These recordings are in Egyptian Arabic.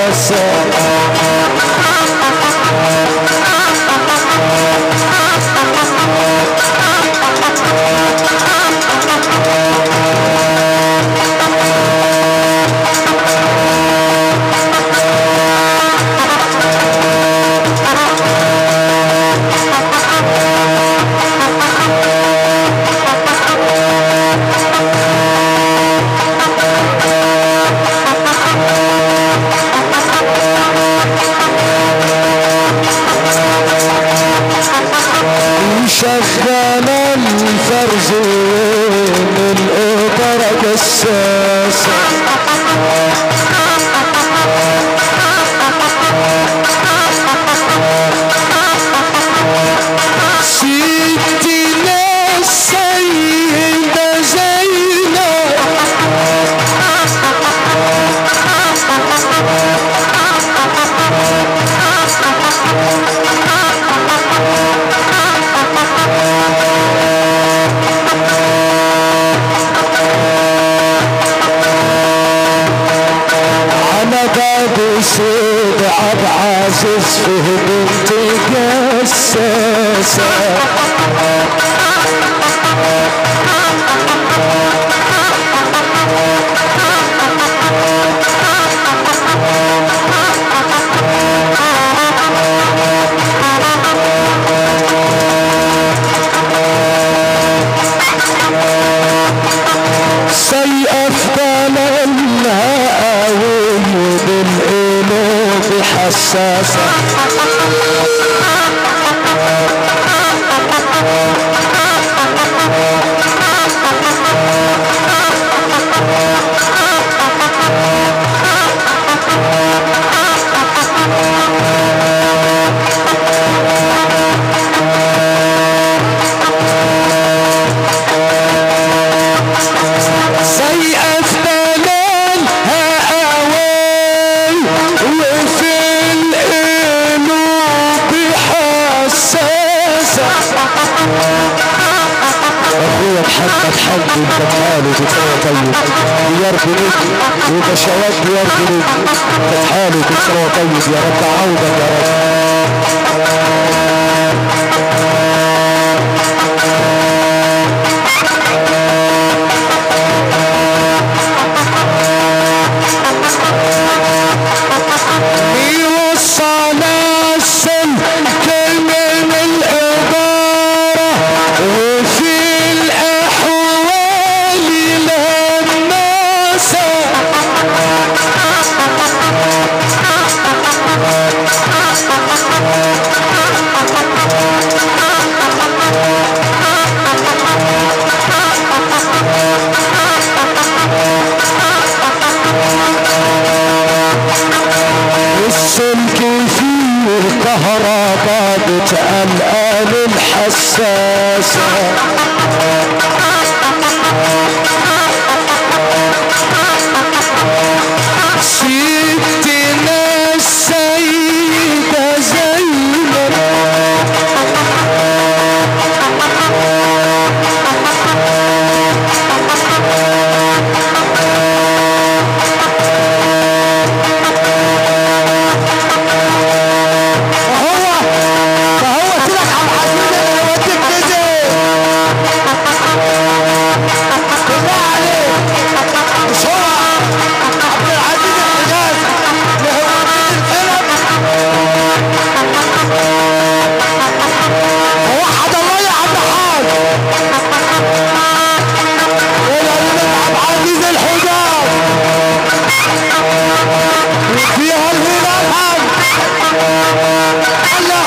شغل الفرز من الأوبرا قساسة سيدنا السيدة زينب على باب سيد عبد عزيز فيه بنت قساسة سي أفضل الهاوي بالقلوب حساسة زي أفضل الهاوي وفي القلوب حساسة اخويا محمد حمدي الكمال وبتسوى طيب ديار بنجي وبشوات ديار بنجي فتحالي وبتسوى طيب يا رب عوضك يا رب يوصل السلك من الإدارة وفي الأحوال للناس السلك فيه كهرباء بتقلقل الحساسة ستنا السيدة زينب هو فهو طلع على الحديد اللي وديك نزل بالله عليك مش هو عبد العزيز الحجاز اللي هو القلب ووحد الله يا عبد الحاج ولا عبد العزيز الحجاز وفيها الهلال حاج الله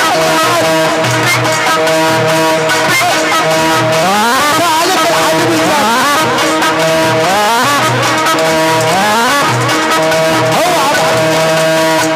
فعلك الحبيب الزاد هو عبد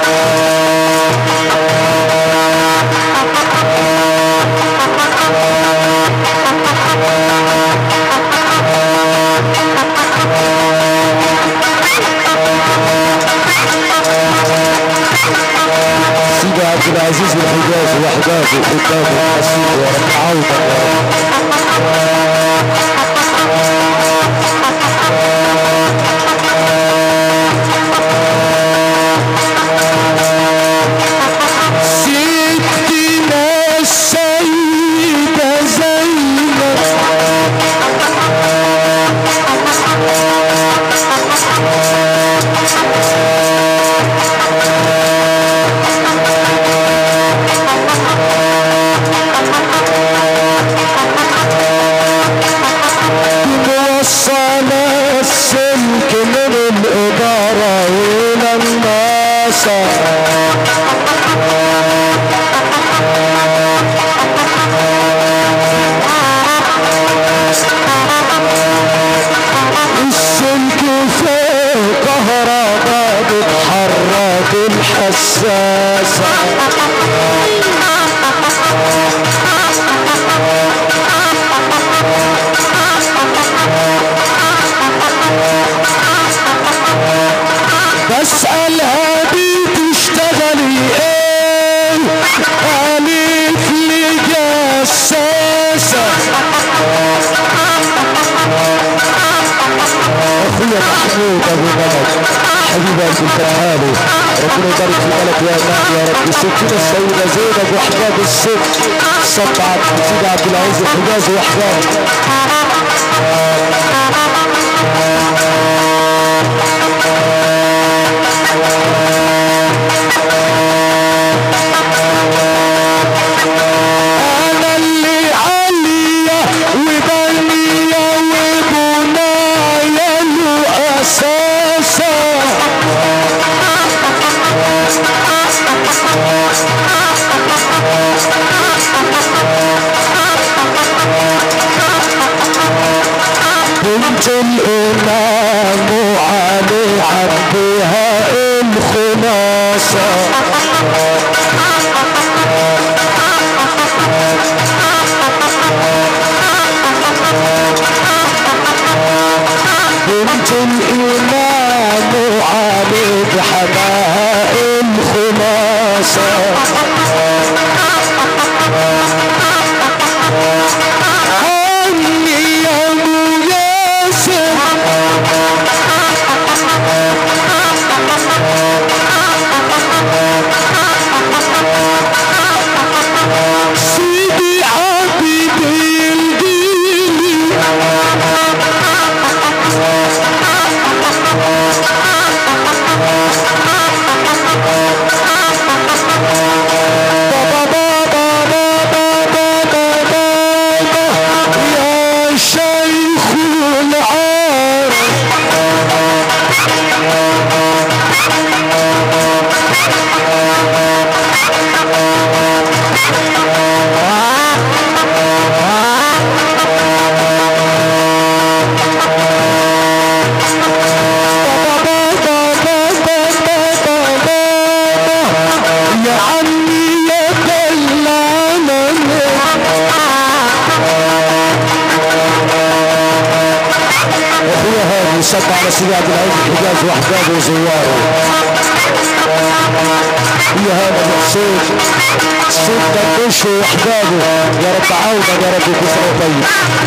سيدي عبد العزيز الحجاز وحداته وحداته الحسين يا رب عوضك يا رب السلك في كهرباء بتحرك الحساسة بسألها بتشتغلي ايه قالت لي جساسة اخويا محمود ابو بلد حبيب قلبي الفتحالي ربنا يبارك في بالك يا امام يا رب ستنا السيدة زينب واحباب الست صب عبد سيدي عبد العزيز حجاز واحباب انا اللي عليا وبنية وبنايا له اساسا بنت الامام وعلي عبدها الخلاصه بنت الإمام علي بحماها الخلاصة عني يا أبو ياسر سيدي عبيدي الديني بابا بابا بابا بابا بابا يا شيخ العارف يا عمي يا دلالة اخويا هادي يصب على سيدي عبد العزيز الحجاز واحبابه وزواره يا هذا مقصود صوت دردشه واحبابه يا رب عوضا يا رب كفر طيب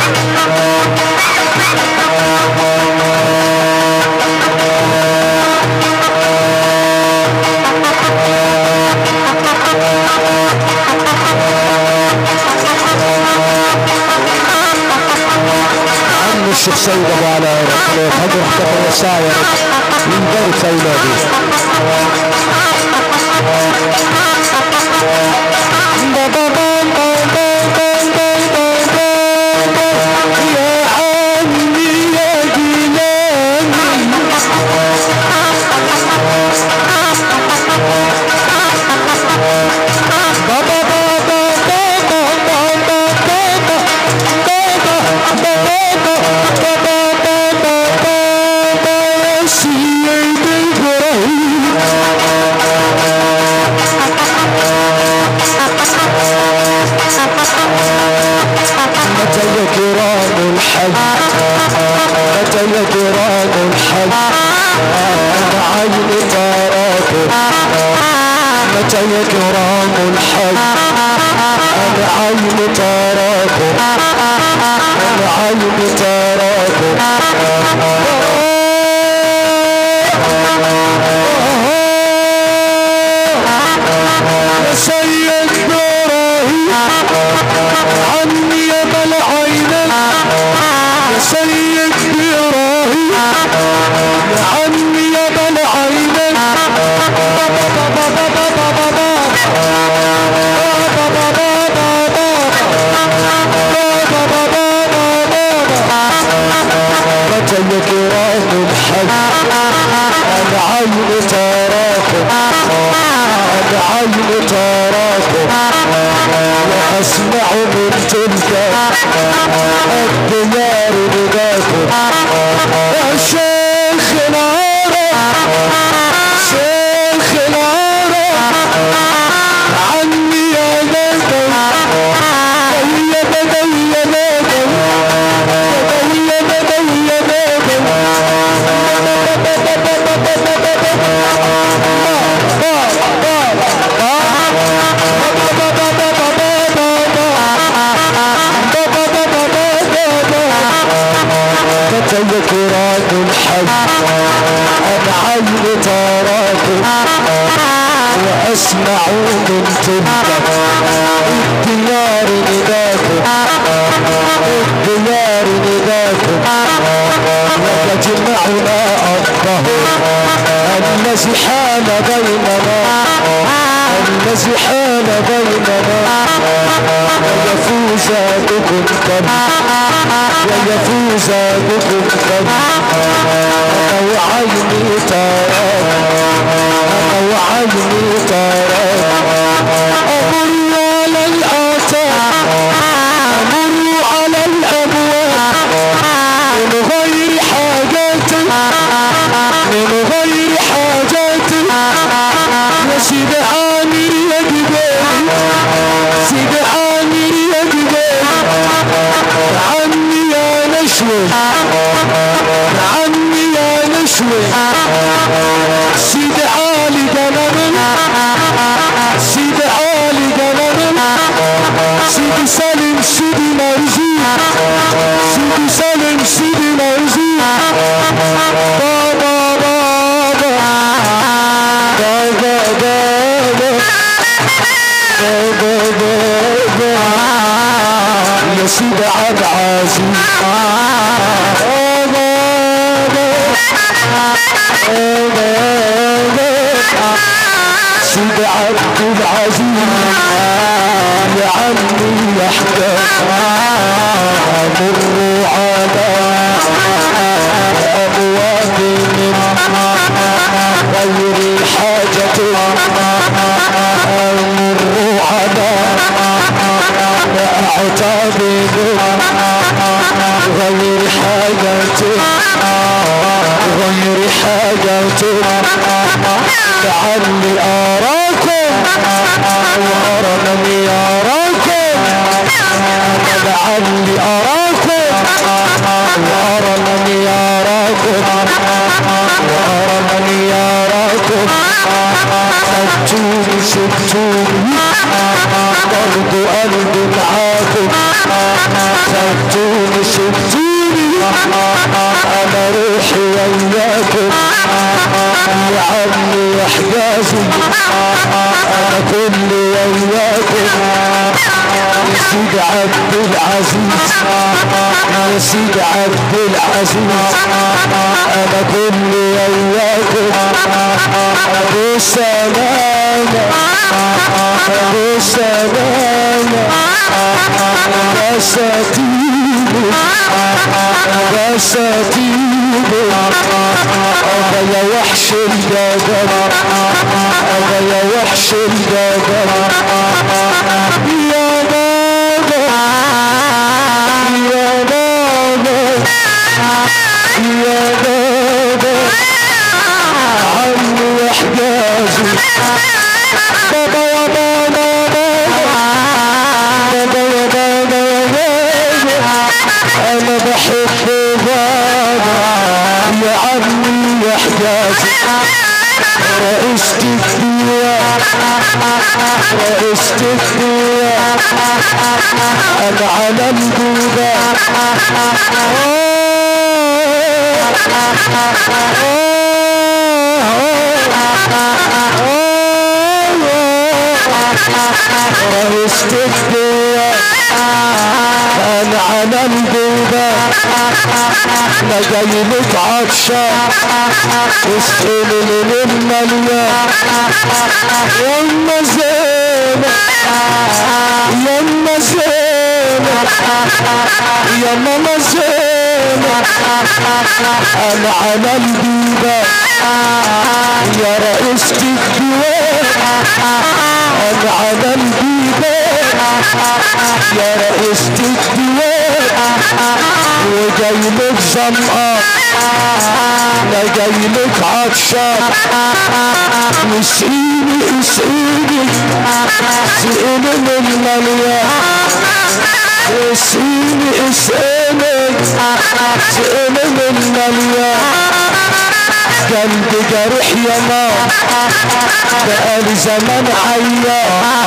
عم الشيخ سيد ابو علاء ربنا يفهمه رحمه وسعه يا رب ويبارك في اولاده بابا بابا بابا بابا يا عمي يا جيلاني بابا بابا بابا بابا بابا بابا بابا بابا بابا بابا يا سيد ابراهيم متى يا كرام الحج متى يا كرام الحج انا عين تراكم متى يا كرام الحج انا عين تراكم انا عين تراكم يا سيد ابراهيم عمي يا بل عينك يا سيد ابراهيم يا عمي يا بل عينك بابا بابا بابا بابا بابا بابا بابا بابا متى يا كرام الحج انا عين تراكم واسمع من تلك الديار نداكم الديار نداكم وتجمعنا الظهر الذي حال بيننا الذي حال بيننا ويفوز بكم كم ويفوز بكم كم أنا وعيني تراك أنا وعيني تراك أمر على الآثار أمر على الأبواب من غير حاجات من غير حاجات يا سيدي عامر يا جبال سيدي عامر يا جبال عمي يا نشوي عمي يا نشوي سيدي علي جلال سيدي علي جلال سيدي سالم سيدي مرزوق سيدي سالم سيدي مرزوق بابا بابا بابا بابا بابا بابا يا سيدي عبد عزيز بابا بابا سيدي عبد العزيز يا عمي يا حكام مروا على ابواب من غير حاجة مروا على اعتاب من غير حاجة غير حاجة لعلي أراكم وأرى من يراكم لعلي أراكم وأرى من يراكم وأرى من يراكم سبتوني سبتوني برضو قلبي معاكم سبتوني سبتوني أنا روحي وياكم يا عمي يا حجازي انا كل وياكم يا سيدي عبد العزيز يا سيدي عبد العزيز انا كل وياكم ابو سلامة ابو سلامة يا ساتيني يا ساتيني أبا يا وحش الجبل أبا يا وحش الجبل يا بابا يا بابا يا بابا عمي يا حجازي بابا يا بابا بابا يا بابا يا بابا انا بحب بابا يا عمي يا حجازي رئيسة الديار رئيسة الديار انا على البيبان رئيسة الديار انا على البيبان انا جاي لك عطشان اسقيني من المليان يما زينب يما زينب يا ماما زينب انا على البيبان يا رئيسة الديوان انا على البيبان يا رئيسة الديوان وجاي لك ظمآن انا جاي لك عطشان اسقيني اسقيني اسقيني من المليان اسقيني اسقيني اسقيني من المليان قلبي جريح يا نار بقالي زمان عيان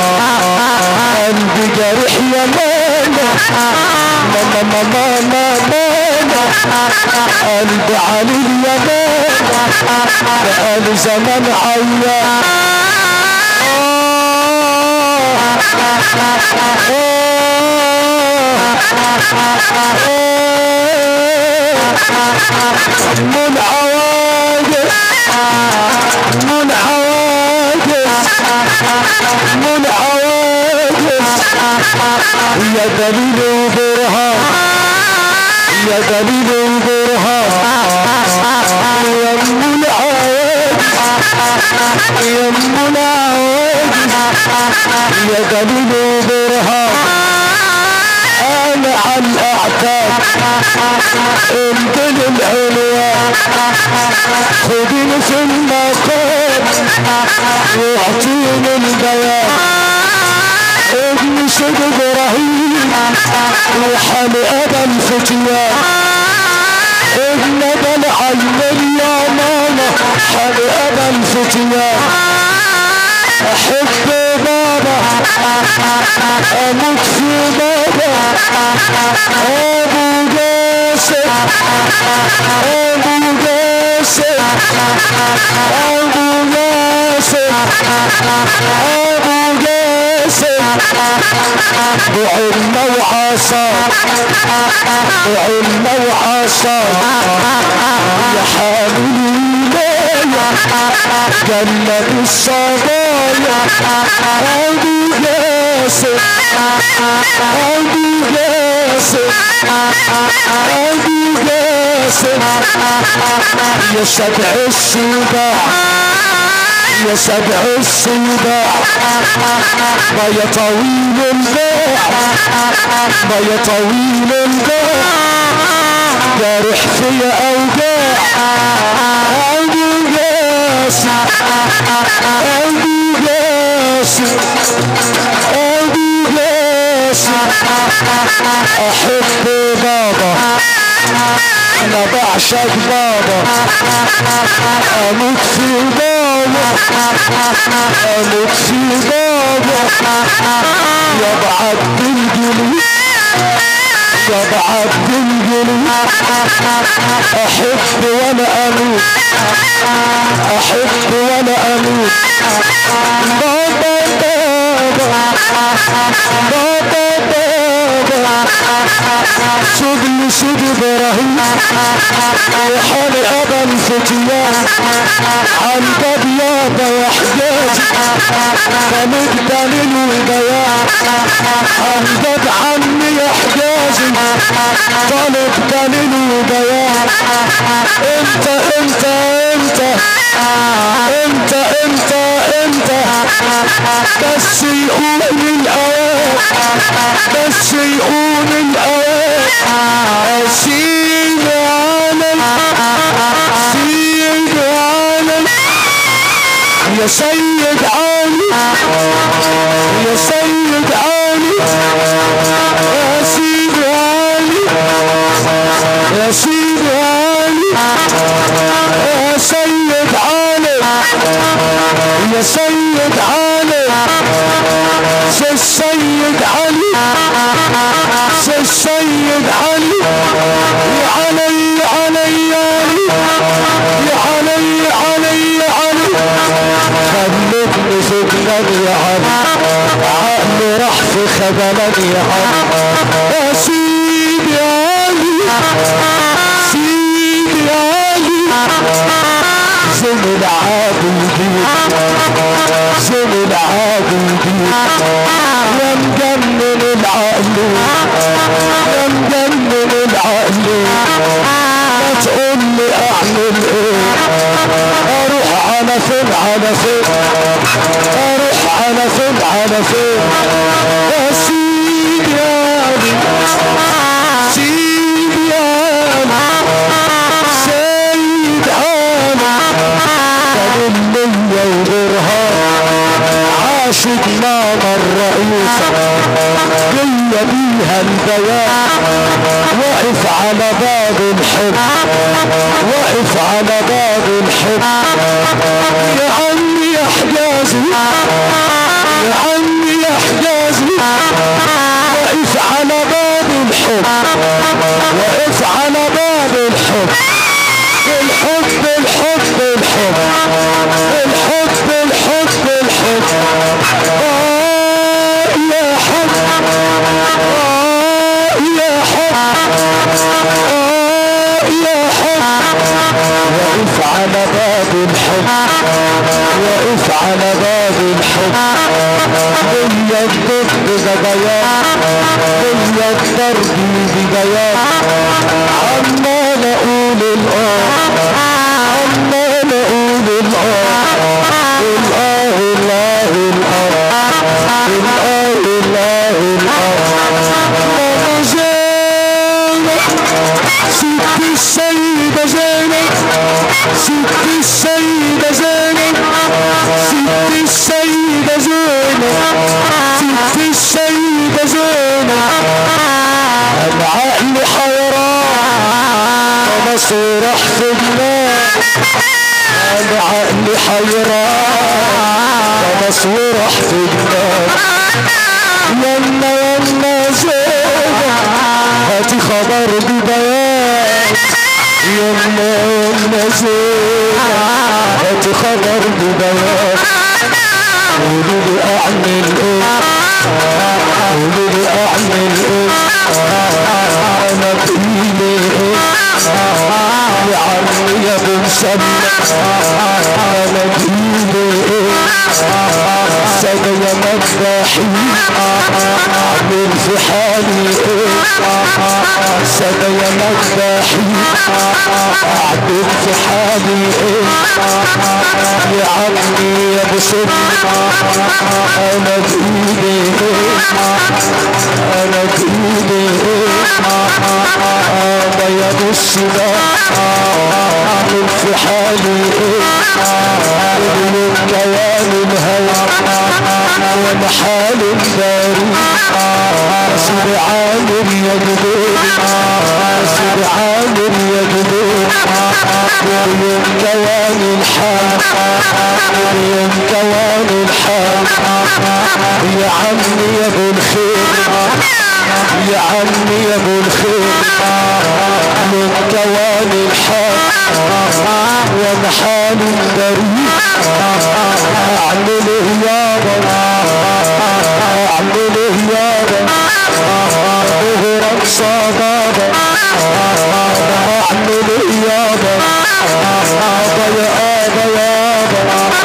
قلبي جريح يا ماما ماما ماما ماما قلبي علي اليمين بقالي زمان عيان من عواجز من عواجز من عواجز يا دليل وبرهان يا دليل وبرهان يا ام العواجز يا ام العواجز يا دليل وبرهان انا على الاعتاب انت العليا خديني في المقام واعطيني البيان ابن سيد ابراهيم وحالي ابا الفتيان ابن ابا العين يا ماما حالي ابا الفتيان احب بابا اموت في بابا ابو جاسم ابو جاسم ابو جاسم ابو جاسم بعلم وعصا بعلم وعصا يا حبيبي جنة الصبايا ابو جاسم ابو جاسم ابو جاسم يا سبع السباع يا سبع السباع ما يا طويل الباع ما يا طويل الباع جارح في اوجاع ابو جاسم ابو جاسم ابو جاسم احب بابا انا بعشق بابا اموت في بابا اموت في بابا يا بعبد الجليل يا بعبد الجليل احب وانا اموت احب وانا اموت بابا بابا بابا بابا شغل سيد ابراهيم وحال ابا الفتيان عن باب يابا يا حجاج فمد دليل وبيان عن باب عمي يا حجاج طالب دليل وبيان انت انت انت انت انت انت بس يقول الاوان بس يقول الاوان سيد عالم سيد عالم يا سيد علي يا سيد علي يا سيد علي يا سيد علي يا سيد علي يا سيد علي سي السيد علي سي السيد علي يا علي علي علي يا علي علي علي خلتني في بلاد يا علي عقلي راح في خبلان يا علي يا سيدي علي سيدي علي زين العابدين زين العابدين يا مجنن العقل يا مجنن العقل ما تقول لي اعمل ايه اروح على فين على فين اروح على فين على فين يا سيدي يا علي سيدي يا علي سيد علي فللية وبرهان عاشق ماما الرئيسة جاية بيها البيان واقف على باب الحب واقف على باب الحب يا عمي يا حجازي يا عمي يا حجازي واقف على باب الحب واقف على باب وقف على باب الحب وقف على باب الحب هي الضد بجيات هي الضرب بجيات عمال اقول الاه عمال اقول الاه الاه الاه الاه الاه الاه الاه ماما زينب ست السيدة زينب ست السيدة زينب ست السيدة زينب ست السيدة زينب أنا عقلي حيران مصيرح في النار أنا عقلي حيران مصيرح في النار يلا يلا زينب هاتي خبر ببيان يلا يلا زينب هاتي خبر ببيان قولوا لي اعمل ايه قولوا لي اعمل ايه انا بايدي ايه يا عمي يا ابو مسلم انا بايدي ايه سنة يا مداحي اعمل في حالي ايه سنة يا مداحي اعمل في حالي ايه يا عمي يا ابو سلم انا بايدي ايه انا بايدي ايه انا يا ابو السلاح اعمل في حالي ايه من كيان الهوى وانا حال باري سيدي عامر يا جدود سيدي عامر يا جدود يوم كوان الحال يوم كوان الحال يا عمي يا ابو الخير يا عمي يا ابو الخير من كوان الحال وانا حال بريء اعمل ايه يابا اعمل ايه يابا ظهرا صبابا اعمل ايه يابا ابا يا ابا يابا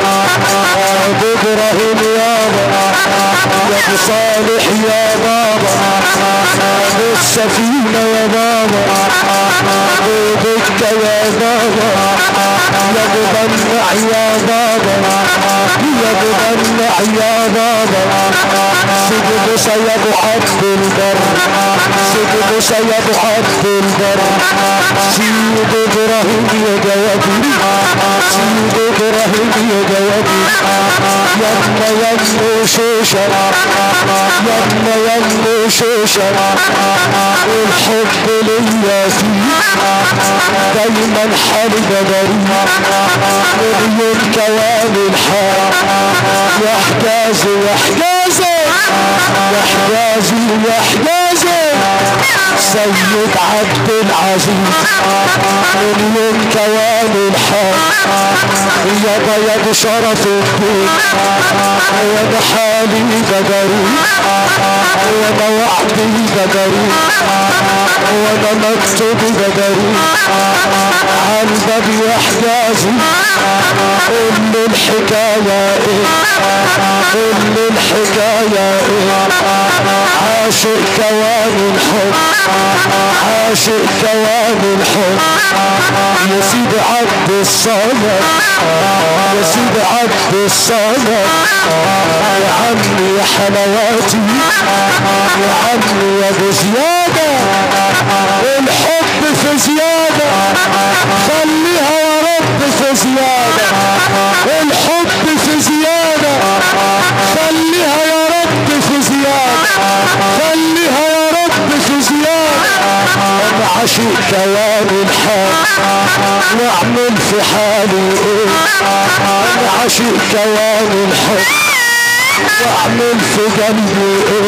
ابو ابراهيم يابا يا ابو صالح يا بابا ابو السفينه يا بابا ابو بكه يا بابا يا ابو بنع يا بابا يا ابو بنع يا بابا سيد موسى يا ابو عبد البر سيد موسى يا ابو عبد البر سيد ابراهيم يا جوابي سيد ابراهيم يا جوابي يما يما شوشة يما يما شوشة الحب ليا فيه دايما حالي بريء مليون كوان الحال يا حجازي يا حجازي يا حجازي يا حجازي سيد عبد العزيز مليون كوان الحال يا بيض شرف الدين وانا حالي بدري وانا وعدي بدري وانا مكتوب بدري عالباب يا حجازي قول لي الحكاية ايه قول لي الحكاية ايه عاشق كوان الحب عاشق كوان الحب يا سيدي عبد الصمد يا سيدي عبد الصمد يا عمي يا حلاواتي يا عمي يا ابو زيادة الحب في زيادة خليها يا رب في زيادة الحب في زيادة خليها يا رب في زيادة خليها يا رب في زيادة انا عشيق كوان الحال واعمل في حالي ايه انا عشيق كوان الحب واعمل في قلبي ايه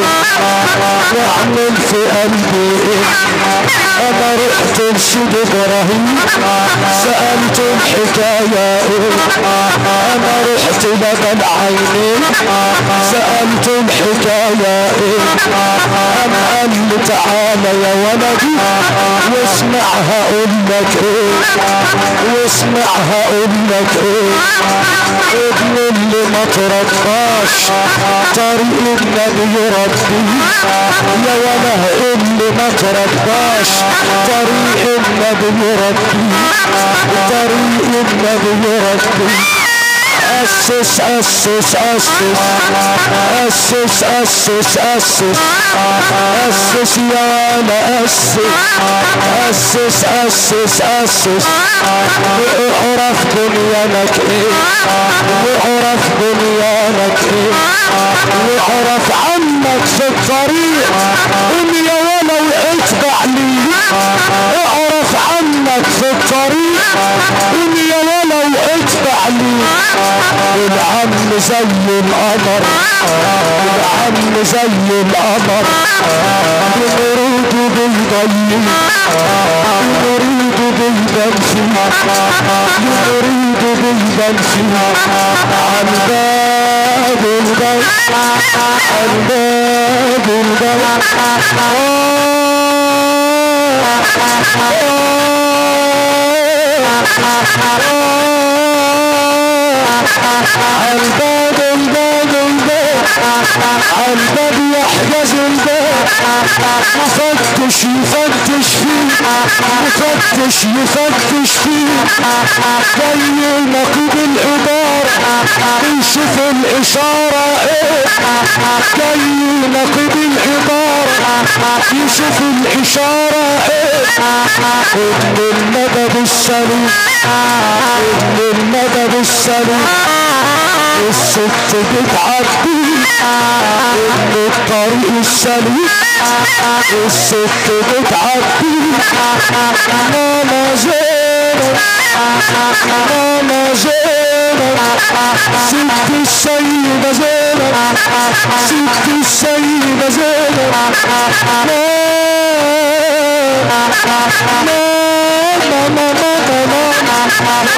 واعمل في قلبي ايه انا رحت لسيد ابراهيم سألت الحكاية ايه انا رحت دمعت لبن عيني سألت الحكاية ايه أم قال لي تعالى يا ولدي واسمع هقول لك ايه واسمع هقول لك ايه ابن اللي ما ترباش طريق النبي ربي يا ولا اللي ما ترباش طريق النبي ربي طريق النبي ربي أسس أسس أسس أسس أسس أسس أسس يا أنا أسس أسس أسس أسس اعرف بنيانك إيه واعرف بنيانك إيه واعرف عنك في الطريق قم يا ولو اتبع لي اعرف عنك في الطريق قم يا ولو اتبع لي العم زي القمر العم زي القمر بنريد بيضيق بنريد بيبان فيه بنريد بيبان فيه عن باب البيت عن باب البيت الباب الباب الباب الباب يحجز الباب يفتش يفتش فيه يفتش يفتش فيه جاي نقيب الإدارة يشوف الإشارة إيه جاي نقيب الإدارة يشوف الإشارة إيه ابن المدد السليم ابن المدد السليم الست بتعدي ابن الطريق السليم الست بتعدي ماما زينب ماما زينب ست السيدة زينب ست السيدة زينب ماما ماما ماما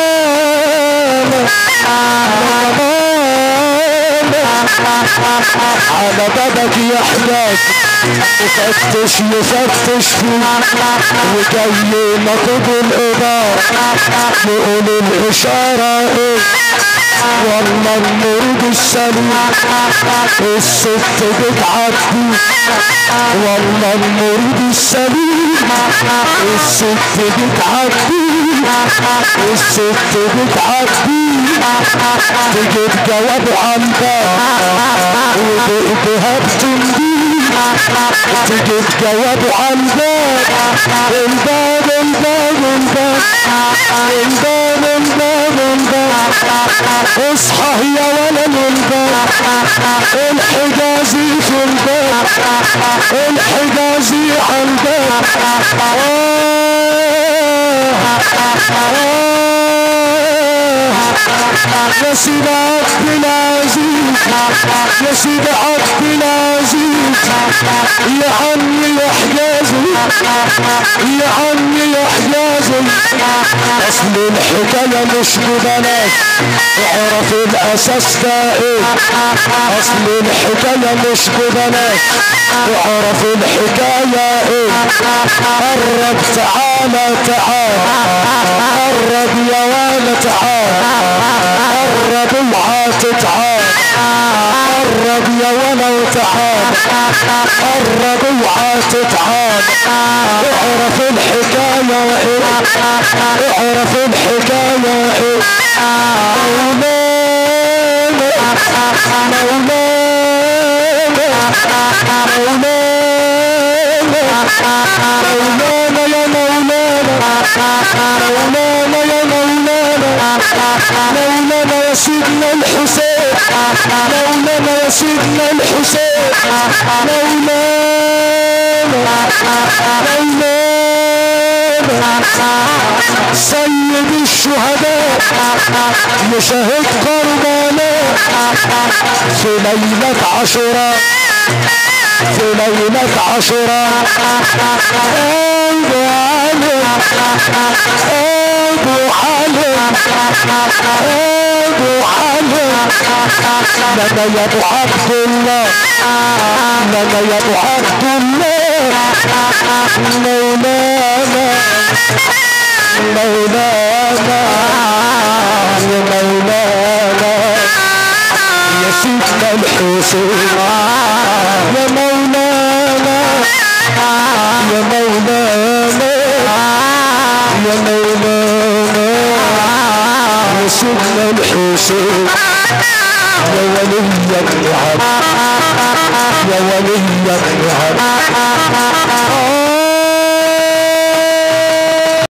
على بابك يا حداد يفتش يفتش فيه وجاي نقض الإدارة يقول الإشارة إيه والله المريد السليم الست بتعدي والله المريد السليم الست بتعدي الست بتعدي تجيب جواب عن باب وبإيديها بتمدي تجيب جواب عن باب الباب الباب الباب الباب الباب الباب اصحى يا ولد الباب الحجازي في الباب الحجازي على الباب يا سيدي عبد العزيز يا سيدي عبد العزيز يا عمي يا حجازي يا عمي يا حجازي اصل الحكاية مش ببلاش اعرف الاساس ده ايه اصل الحكاية مش ببلاش اعرف الحكاية ايه قرب تعالى تعالى قرب يا وانا تعالى قرب اوعى تتعال قرب يا ولا وتعال قرب اوعى تتعال اعرف الحكاية ايه اعرف الحكاية ايه مولانا مولانا مولانا يا مولانا مولانا يا مولانا مولانا يا سيدنا الحسين مولانا يا سيدنا الحسين مولانا مولانا سيد الشهداء يشهد كربلاء في ليلة عاشوراء في ليلة عاشوراء أبو علي أبو علي ابو علي لنا يا ابو عبد الله لنا يا ابو عبد الله مولانا مولانا يا مولانا يا سيدنا الحسين يا مولانا يا مولانا يا مولانا يا سيدنا الحسين يا ولي النعم يا ولي النعم